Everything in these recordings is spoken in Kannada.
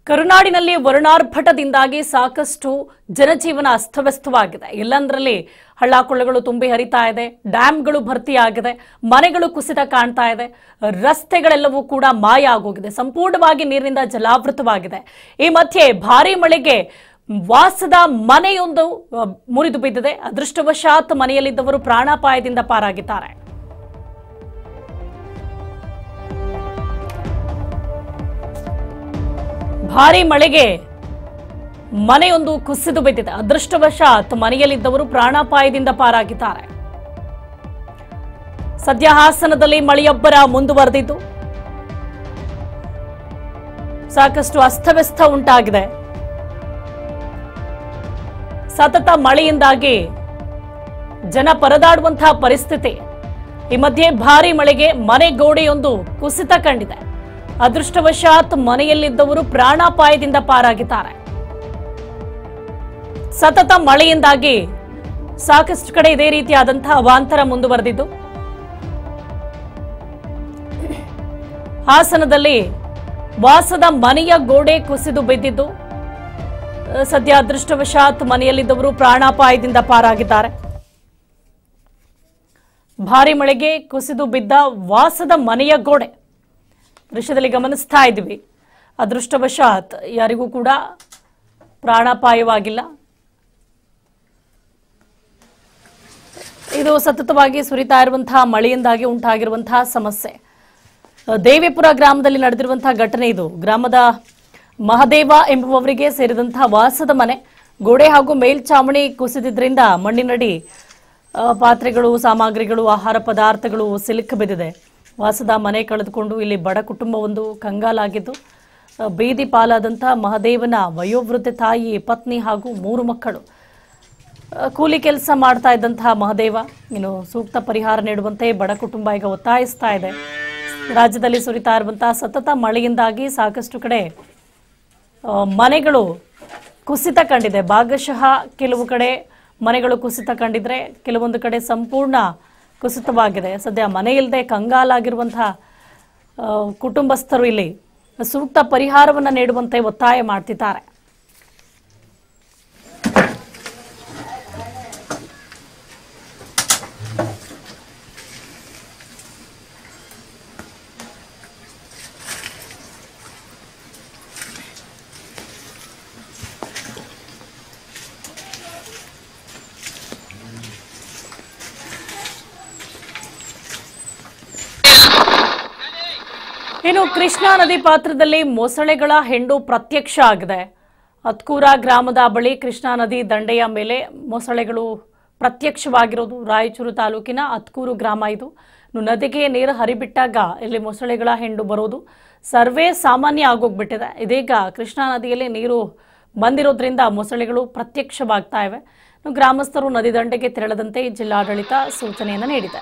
ಕರುನಾಡಿನಲ್ಲಿ ವರುಣಾರ್ಭಟದಿಂದಾಗಿ ಸಾಕಷ್ಟು ಜನಜೀವನ ಅಸ್ತವ್ಯಸ್ತವಾಗಿದೆ ಎಲ್ಲಂದ್ರಲ್ಲಿ ಹಳ್ಳಕೊಳ್ಳಗಳು ತುಂಬಿ ಹರಿತಾ ಇದೆ ಡ್ಯಾಂಗಳು ಭರ್ತಿಯಾಗಿದೆ ಮನೆಗಳು ಕುಸಿತ ಕಾಣ್ತಾ ಇದೆ ರಸ್ತೆಗಳೆಲ್ಲವೂ ಕೂಡ ಮಾಯ ಆಗೋಗಿದೆ ಸಂಪೂರ್ಣವಾಗಿ ನೀರಿನಿಂದ ಜಲಾವೃತವಾಗಿದೆ ಈ ಮಧ್ಯೆ ಭಾರಿ ಮಳೆಗೆ ವಾಸದ ಮನೆಯೊಂದು ಅಹ್, ಮುರಿದು ಬಿದ್ದಿದೆ ಅದೃಷ್ಟವಶಾತ್ ಮನೆಯಲ್ಲಿದ್ದವರು ಪ್ರಾಣಾಪಾಯದಿಂದ ಪಾರಾಗಿದ್ದಾರೆ ಭಾರಿ ಮಳೆಗೆ ಮನೆಯೊಂದು ಕುಸಿದು ಬಿದ್ದಿದೆ ಅದೃಷ್ಟವಶಾತ್ ಮನೆಯಲ್ಲಿದ್ದವರು ಪ್ರಾಣಾಪಾಯದಿಂದ ಪಾರಾಗಿದ್ದಾರೆ ಸದ್ಯ ಹಾಸನದಲ್ಲಿ ಮಳೆಯಬ್ಬರ ಮುಂದುವರೆದಿದ್ದು ಸಾಕಷ್ಟು ಅಸ್ತವ್ಯಸ್ತ ಉಂಟಾಗಿದೆ ಸತತ ಮಳೆಯಿಂದಾಗಿ ಜನ ಪರದಾಡುವಂತಹ ಪರಿಸ್ಥಿತಿ ಈ ಮಧ್ಯೆ ಭಾರಿ ಮಳೆಗೆ ಮನೆ ಗೋಡೆಯೊಂದು ಕುಸಿತ ಕಂಡಿದೆ ಅದೃಷ್ಟವಶಾತ್ ಮನೆಯಲ್ಲಿದ್ದವರು ಪ್ರಾಣಾಪಾಯದಿಂದ ಪಾರಾಗಿದ್ದಾರೆ ಸತತ ಮಳೆಯಿಂದಾಗಿ ಸಾಕಷ್ಟು ಕಡೆ ಇದೇ ರೀತಿಯಾದಂತಹ ಅವಾಂತರ ಮುಂದುವರೆದಿದ್ದು ಹಾಸನದಲ್ಲಿ ವಾಸದ ಮನೆಯ ಗೋಡೆ ಕುಸಿದು ಬಿದ್ದಿದ್ದು ಅಹ್, ಸದ್ಯ ಅದೃಷ್ಟವಶಾತ್ ಮನೆಯಲ್ಲಿದ್ದವರು ಪ್ರಾಣಾಪಾಯದಿಂದ ಪಾರಾಗಿದ್ದಾರೆ ಭಾರಿ ಮಳೆಗೆ ಕುಸಿದು ಬಿದ್ದ ವಾಸದ ಮನೆಯ ಗೋಡೆ ದೃಶ್ಯದಲ್ಲಿ ಗಮನಿಸ್ತಾ ಇದ್ದೀವಿ ಅದೃಷ್ಟವಶಾತ್ ಯಾರಿಗೂ ಕೂಡ ಪ್ರಾಣಾಪಾಯವಾಗಿಲ್ಲ ಇದು ಸತತವಾಗಿ ಸುರಿತಾ ಇರುವಂತಹ ಮಳೆಯಿಂದಾಗಿ ಉಂಟಾಗಿರುವಂತಹ ಸಮಸ್ಯೆ ದೇವಿಪುರ ಗ್ರಾಮದಲ್ಲಿ ನಡೆದಿರುವಂತಹ ಘಟನೆ ಇದು ಗ್ರಾಮದ ಮಹದೇವ ಎಂಬುವವರಿಗೆ ಸೇರಿದಂತಹ ವಾಸದ ಮನೆ ಗೋಡೆ ಹಾಗೂ ಮೇಲ್ಚಾವಣಿ ಕುಸಿದಿದ್ರಿಂದ ಮಣ್ಣಿನಡಿ ಆ, ಪಾತ್ರೆಗಳು ಸಾಮಗ್ರಿಗಳು ಆಹಾರ ಪದಾರ್ಥಗಳು ಸಿಲುಕ ಬಿದ್ದಿದೆ ವಾಸದ ಮನೆ ಕಳೆದುಕೊಂಡು ಇಲ್ಲಿ ಬಡ ಕುಟುಂಬವೊಂದು ಕಂಗಾಲಾಗಿದ್ದು ಆ, ಬೀದಿ ಪಾಲಾದಂತಹ ಮಹದೇವನ ವಯೋವೃದ್ಧ ತಾಯಿ ಪತ್ನಿ ಹಾಗೂ ಮೂರು ಮಕ್ಕಳು ಆ, ಕೂಲಿ ಕೆಲಸ ಮಾಡ್ತಾ ಇದ್ದಂತಹ ಮಹದೇವ ಇನ್ನು ಸೂಕ್ತ ಪರಿಹಾರ ನೀಡುವಂತೆ ಬಡ ಕುಟುಂಬ ಈಗ ಒತ್ತಾಯಿಸ್ತಾ ಇದೆ ರಾಜ್ಯದಲ್ಲಿ ಸುರಿತಾ ಇರುವಂತಹ ಸತತ ಮಳೆಯಿಂದಾಗಿ ಸಾಕಷ್ಟು ಕಡೆ ಆ, ಮನೆಗಳು ಕುಸಿತ ಕಂಡಿದೆ ಭಾಗಶಃ ಕೆಲವು ಕಡೆ ಮನೆಗಳು ಕುಸಿತ ಕಂಡಿದ್ರೆ ಕೆಲವೊಂದು ಕಡೆ ಸಂಪೂರ್ಣ ಕುಸಿತವಾಗಿದೆ ಸದ್ಯ ಮನೆ ಇಲ್ಲದೆ ಕಂಗಾಲಾಗಿರುವಂತಹ ಆ, ಕುಟುಂಬಸ್ಥರು ಇಲ್ಲಿ ಸೂಕ್ತ ಪರಿಹಾರವನ್ನು ನೀಡುವಂತೆ ಒತ್ತಾಯ ಮಾಡ್ತಿದ್ದಾರೆ ಇನ್ನು ಕೃಷ್ಣಾ ನದಿ ಪಾತ್ರದಲ್ಲಿ ಮೊಸಳೆಗಳ ಹೆಂಡು ಪ್ರತ್ಯಕ್ಷ ಆಗಿದೆ ಅತ್ಕೂರ ಗ್ರಾಮದ ಬಳಿ ಕೃಷ್ಣಾ ನದಿ ದಂಡೆಯ ಮೇಲೆ ಮೊಸಳೆಗಳು ಪ್ರತ್ಯಕ್ಷವಾಗಿರೋದು ರಾಯಚೂರು ತಾಲೂಕಿನ ಅತ್ಕೂರು ಗ್ರಾಮ ಇದು ಇನ್ನು ನದಿಗೆ ನೀರು ಹರಿಬಿಟ್ಟಾಗ ಇಲ್ಲಿ ಮೊಸಳೆಗಳ ಹೆಂಡು ಬರೋದು ಸರ್ವೇ ಸಾಮಾನ್ಯ ಆಗೋಗ್ಬಿಟ್ಟಿದೆ ಇದೀಗ ಕೃಷ್ಣಾ ನದಿಯಲ್ಲಿ ನೀರು ಬಂದಿರೋದ್ರಿಂದ ಮೊಸಳೆಗಳು ಪ್ರತ್ಯಕ್ಷವಾಗ್ತಾ ಇವೆ ಇನ್ನು ಗ್ರಾಮಸ್ಥರು ನದಿ ದಂಡೆಗೆ ತೆರಳದಂತೆ ಜಿಲ್ಲಾಡಳಿತ ಸೂಚನೆಯನ್ನು ನೀಡಿದೆ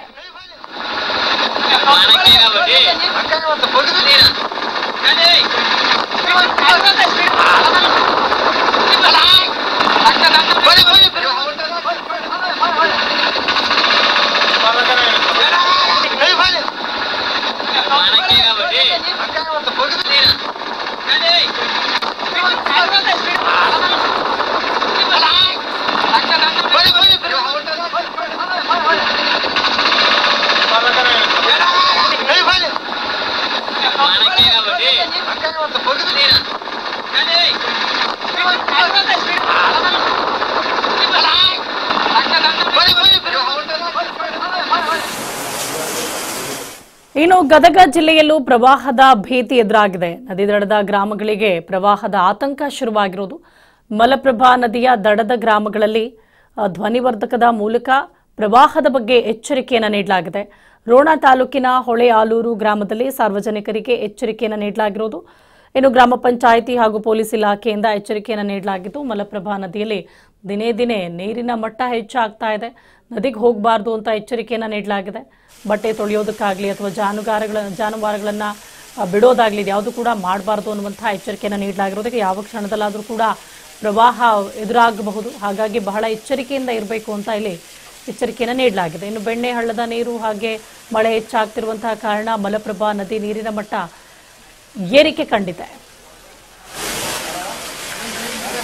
ಇನ್ನು ಗದಗ ಜಿಲ್ಲೆಯಲ್ಲೂ ಪ್ರವಾಹದ ಭೀತಿ ಎದುರಾಗಿದೆ ನದಿ ದಡದ ಗ್ರಾಮಗಳಿಗೆ ಪ್ರವಾಹದ ಆತಂಕ ಶುರುವಾಗಿರುವುದು ಮಲಪ್ರಭಾ ನದಿಯ ದಡದ ಗ್ರಾಮಗಳಲ್ಲಿ ಆ, ಧ್ವನಿವರ್ಧಕದ ಮೂಲಕ ಪ್ರವಾಹದ ಬಗ್ಗೆ ಎಚ್ಚರಿಕೆಯನ್ನು ನೀಡಲಾಗಿದೆ ರೋಣ ತಾಲೂಕಿನ ಹೊಳೆ ಆಲೂರು ಗ್ರಾಮದಲ್ಲಿ ಸಾರ್ವಜನಿಕರಿಗೆ ಎಚ್ಚರಿಕೆಯನ್ನು ನೀಡಲಾಗಿರುವುದು ಇನ್ನು ಗ್ರಾಮ ಪಂಚಾಯಿತಿ ಹಾಗೂ ಪೊಲೀಸ್ ಇಲಾಖೆಯಿಂದ ಎಚ್ಚರಿಕೆಯನ್ನು ನೀಡಲಾಗಿದ್ದು ಮಲಪ್ರಭಾ ನದಿಯಲ್ಲಿ ದಿನೇ ದಿನೇ ನೀರಿನ ಮಟ್ಟ ಹೆಚ್ಚಾಗ್ತಾ ಇದೆ ನದಿಗೆ ಹೋಗಬಾರ್ದು ಅಂತ ಎಚ್ಚರಿಕೆಯನ್ನು ನೀಡಲಾಗಿದೆ ಬಟ್ಟೆ ತೊಳೆಯೋದಕ್ಕಾಗಲಿ ಅಥವಾ ಜಾನುಗಾರಗಳ ಜಾನುವಾರುಗಳನ್ನು ಆ, ಬಿಡೋದಾಗ್ಲಿ ಯಾವುದು ಕೂಡ ಮಾಡಬಾರ್ದು ಅನ್ನುವಂತಹ ಎಚ್ಚರಿಕೆಯನ್ನು ನೀಡಲಾಗಿರೋದಕ್ಕೆ ಯಾವ ಕ್ಷಣದಲ್ಲಾದರೂ ಕೂಡ ಪ್ರವಾಹ ಎದುರಾಗಬಹುದು ಹಾಗಾಗಿ ಬಹಳ ಎಚ್ಚರಿಕೆಯಿಂದ ಇರಬೇಕು ಅಂತ ಇಲ್ಲಿ ಎಚ್ಚರಿಕೆಯನ್ನು ನೀಡಲಾಗಿದೆ ಇನ್ನು ಬೆಣ್ಣೆ ಹಳ್ಳದ ನೀರು ಹಾಗೆ ಮಳೆ ಹೆಚ್ಚಾಗ್ತಿರುವಂತಹ ಕಾರಣ ಮಲಪ್ರಭಾ ನದಿ ನೀರಿನ ಮಟ್ಟ ಏರಿಕೆ ಕಂಡಿದೆ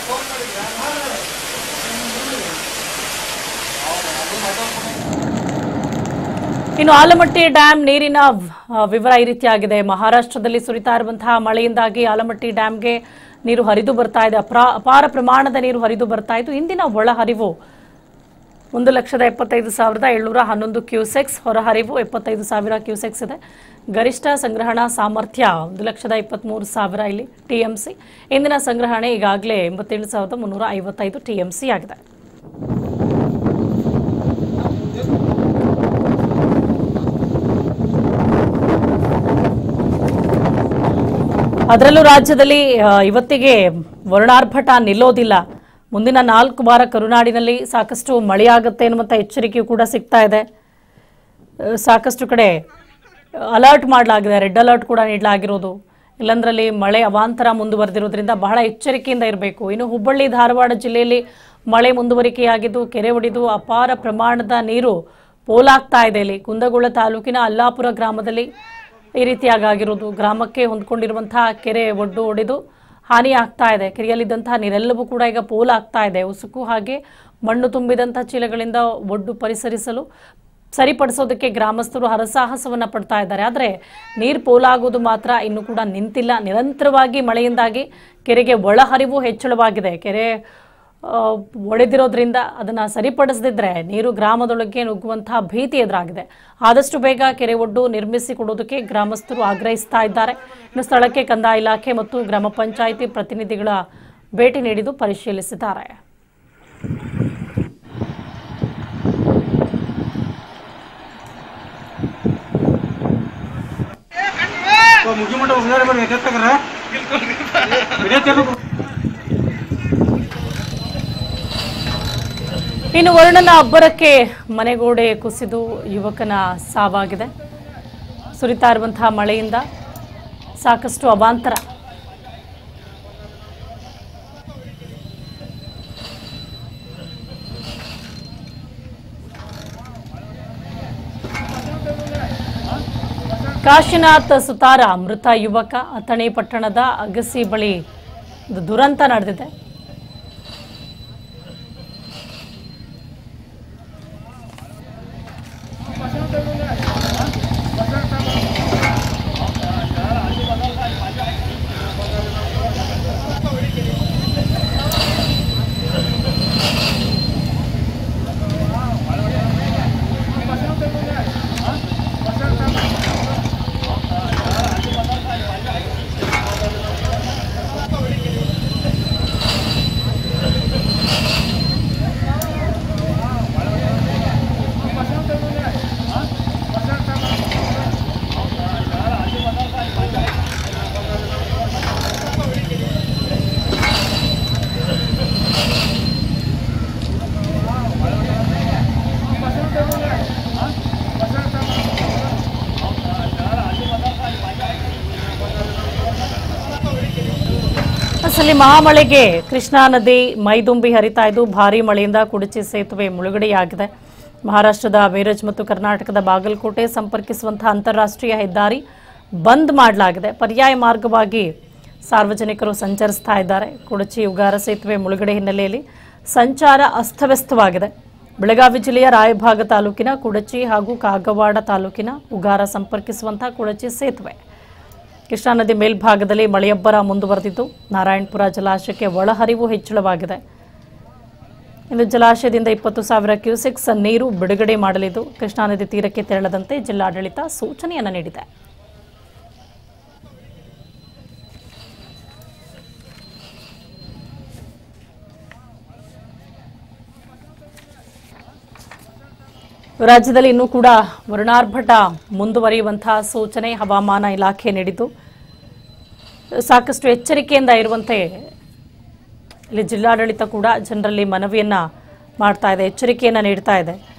ಇನ್ನು ಆಲಮಟ್ಟಿ ಡ್ಯಾಂ ನೀರಿನ ಆ, ವಿವರ ಈ ರೀತಿಯಾಗಿದೆ ಮಹಾರಾಷ್ಟ್ರದಲ್ಲಿ ಸುರಿತಾ ಇರುವಂತಹ ಮಳೆಯಿಂದಾಗಿ ಆಲಮಟ್ಟಿ ಡ್ಯಾಂಗೆ ನೀರು ಹರಿದು ಬರ್ತಾ ಇದೆ ಅಪ್ರಾ- ಅಪಾರ ಪ್ರಮಾಣದ ನೀರು ಹರಿದು ಬರ್ತಾ ಇದ್ದು ಇಂದಿನ ಒಳಹರಿವು ಒಂದು ಲಕ್ಷದ ಎಪ್ಪತ್ತೈದು ಸಾವಿರದ ಏಳ್ನೂರ ಹನ್ನೊಂದು ಕ್ಯೂಸೆಕ್ಸ್ ಹೊರಹರಿವು ಎಪ್ಪತ್ತೈದು ಸಾವಿರ ಕ್ಯೂಸೆಕ್ಸ್ ಇದೆ ಗರಿಷ್ಠ ಸಂಗ್ರಹಣಾ ಸಾಮರ್ಥ್ಯ ಒಂದು ಲಕ್ಷದ ಇಪ್ಪತ್ತ್ಮೂರು ಸಾವಿರ ಇಲ್ಲಿ ಟಿ ಎಂ ಸಿ ಇಂದಿನ ಸಂಗ್ರಹಣೆ ಈಗಾಗಲೇ ಎಂಬತ್ತೇಳು ಸಾವಿರದ ಮುನ್ನೂರ ಐವತ್ತೈದು ಟಿ ಎಂ ಸಿ ಆಗಿದೆ ಅದರಲ್ಲೂ ರಾಜ್ಯದಲ್ಲಿ ಆ, ಇವತ್ತಿಗೆ ವರ್ಣಾರ್ಭಟ ನಿಲ್ಲೋದಿಲ್ಲ ಮುಂದಿನ ನಾಲ್ಕು ವಾರ ಕರುನಾಡಿನಲ್ಲಿ ಸಾಕಷ್ಟು ಮಳೆಯಾಗುತ್ತೆ ಅನ್ನುವಂಥ ಎಚ್ಚರಿಕೆಯೂ ಕೂಡ ಸಿಗ್ತಾ ಇದೆ ಆ, ಸಾಕಷ್ಟು ಕಡೆ ಅಲರ್ಟ್ ಮಾಡಲಾಗಿದೆ ರೆಡ್ ಅಲರ್ಟ್ ಕೂಡ ನೀಡಲಾಗಿರೋದು ಇಲ್ಲಂದ್ರಲ್ಲಿ ಮಳೆ ಅವಾಂತರ ಮುಂದುವರೆದಿರೋದ್ರಿಂದ ಬಹಳ ಎಚ್ಚರಿಕೆಯಿಂದ ಇರಬೇಕು ಇನ್ನು ಹುಬ್ಬಳ್ಳಿ ಧಾರವಾಡ ಜಿಲ್ಲೆಯಲ್ಲಿ ಮಳೆ ಮುಂದುವರಿಕೆಯಾಗಿದ್ದು ಕೆರೆ ಒಡೆದು ಅಪಾರ ಪ್ರಮಾಣದ ನೀರು ಪೋಲಾಗ್ತಾ ಇದೆ ಇಲ್ಲಿ ಕುಂದಗೋಳ ತಾಲೂಕಿನ ಅಲ್ಲಾಪುರ ಗ್ರಾಮದಲ್ಲಿ ಈ ರೀತಿಯಾಗಿ ಆಗಿರೋದು ಗ್ರಾಮಕ್ಕೆ ಹೊಂದ್ಕೊಂಡಿರುವಂತಹ ಕೆರೆ ಒಡ್ಡು ಒಡೆದು ಹಾನಿ ಆಗ್ತಾ ಇದೆ ಕೆರೆಯಲ್ಲಿದ್ದಂತಹ ನೀರೆಲ್ಲವೂ ಕೂಡ ಈಗ ಪೋಲಾಗ್ತಾ ಇದೆ ಉಸುಕು ಹಾಗೆ ಮಣ್ಣು ತುಂಬಿದಂತಹ ಚೀಲಗಳಿಂದ ಒಡ್ಡು ಪರಿಸರಿಸಲು ಸರಿಪಡಿಸೋದಕ್ಕೆ ಗ್ರಾಮಸ್ಥರು ಹರಸಾಹಸವನ್ನ ಪಡ್ತಾ ಇದ್ದಾರೆ ಆದರೆ ನೀರು ಪೋಲಾಗೋದು ಮಾತ್ರ ಇನ್ನೂ ಕೂಡ ನಿಂತಿಲ್ಲ ನಿರಂತರವಾಗಿ ಮಳೆಯಿಂದಾಗಿ ಕೆರೆಗೆ ಒಳಹರಿವು ಹೆಚ್ಚಳವಾಗಿದೆ ಕೆರೆ ಆ, ಒಡೆದಿರೋದ್ರಿಂದ ಅದನ್ನ ಸರಿಪಡಿಸದಿದ್ರೆ ನೀರು ಗ್ರಾಮದೊಳಗೆ ನುಗ್ಗುವಂತಹ ಭೀತಿ ಎದುರಾಗಿದೆ ಆದಷ್ಟು ಬೇಗ ಕೆರೆ ಒಡ್ಡು ನಿರ್ಮಿಸಿ ಕೊಡೋದಕ್ಕೆ ಗ್ರಾಮಸ್ಥರು ಆಗ್ರಹಿಸ್ತಾ ಇದ್ದಾರೆ ಇನ್ನು ಸ್ಥಳಕ್ಕೆ ಕಂದಾಯ ಇಲಾಖೆ ಮತ್ತು ಗ್ರಾಮ ಪಂಚಾಯಿತಿ ಪ್ರತಿನಿಧಿಗಳ ಭೇಟಿ ನೀಡಿದ್ದು ಪರಿಶೀಲಿಸಿದ್ದಾರೆ ಮುಖ್ಯಮಂತ್ರಿ ಹೋಗಿದ್ದಾರೆ ಬರ್ರಿ ಎತ್ತಾಗ್ರ ಇನ್ನು ವರುಣನ ಅಬ್ಬರಕ್ಕೆ ಮನೆಗೋಡೆ ಕುಸಿದು ಯುವಕನ ಸಾವಾಗಿದೆ ಸುರಿತಾ ಇರುವಂತಹ ಮಳೆಯಿಂದ ಸಾಕಷ್ಟು ಅವಾಂತರ ಕಾಶಿನಾಥ್ ಸುತಾರ ಮೃತ ಯುವಕ ಅಥಣಿ ಪಟ್ಟಣದ ಅಗಸಿ ಬಳಿ ಒಂದು ದುರಂತ ನಡೆದಿದೆ ಅಸಲಿ ಮಹಾಮಳೆಗೆ ಕೃಷ್ಣಾ ನದಿ ಮೈದುಂಬಿ ಹರಿತಾ ಇದ್ದು ಭಾರೀ ಮಳೆಯಿಂದ ಕುಡಚಿ ಸೇತುವೆ ಮುಳುಗಡೆಯಾಗಿದೆ ಮಹಾರಾಷ್ಟ್ರದ ಬೇರಜ್ ಮತ್ತು ಕರ್ನಾಟಕದ ಬಾಗಲಕೋಟೆ ಸಂಪರ್ಕಿಸುವಂತಹ ಅಂತಾರಾಷ್ಟ್ರೀಯ ಹೆದ್ದಾರಿ ಬಂದ್ ಮಾಡಲಾಗಿದೆ ಪರ್ಯಾಯ ಮಾರ್ಗವಾಗಿ ಸಾರ್ವಜನಿಕರು ಸಂಚರಿಸ್ತಾ ಇದ್ದಾರೆ ಕುಡಚಿ ಉಗಾರ ಸೇತುವೆ ಮುಳುಗಡೆ ಹಿನ್ನೆಲೆಯಲ್ಲಿ ಸಂಚಾರ ಅಸ್ತವ್ಯಸ್ತವಾಗಿದೆ ಬೆಳಗಾವಿ ಜಿಲ್ಲೆಯ ರಾಯಭಾಗ ತಾಲೂಕಿನ ಕುಡಚಿ ಹಾಗೂ ಕಾಗವಾಡ ತಾಲೂಕಿನ ಉಗಾರ ಸಂಪರ್ಕಿಸುವಂತಹ ಕುಡಚಿ ಸೇತುವೆ ಕೃಷ್ಣಾ ನದಿ ಮೇಲ್ಭಾಗದಲ್ಲಿ ಮಳೆಯಬ್ಬರ ಮುಂದುವರೆದಿದ್ದು ನಾರಾಯಣಪುರ ಜಲಾಶಯಕ್ಕೆ ಒಳಹರಿವು ಹೆಚ್ಚಳವಾಗಿದೆ ಇನ್ನು ಜಲಾಶಯದಿಂದ ಇಪ್ಪತ್ತು ಸಾವಿರ ಕ್ಯೂಸೆಕ್ಸ್ ನೀರು ಬಿಡುಗಡೆ ಮಾಡಲಿದ್ದು ಕೃಷ್ಣಾ ನದಿ ತೀರಕ್ಕೆ ತೆರಳದಂತೆ ಜಿಲ್ಲಾಡಳಿತ ಸೂಚನೆಯನ್ನು ನೀಡಿದೆ ರಾಜ್ಯದಲ್ಲಿ ಇನ್ನೂ ಕೂಡ ವರುಣಾರ್ಭಟ ಮುಂದುವರಿಯುವಂತಹ ಸೂಚನೆ ಹವಾಮಾನ ಇಲಾಖೆ ನೀಡಿದ್ದು ಸಾಕಷ್ಟು ಎಚ್ಚರಿಕೆಯಿಂದ ಇರುವಂತೆ ಇಲ್ಲಿ ಜಿಲ್ಲಾಡಳಿತ ಕೂಡ ಜನರಲ್ಲಿ ಮನವಿಯನ್ನ ಮಾಡ್ತಾ ಇದೆ ಎಚ್ಚರಿಕೆಯನ್ನ ನೀಡ್ತಾ ಇದೆ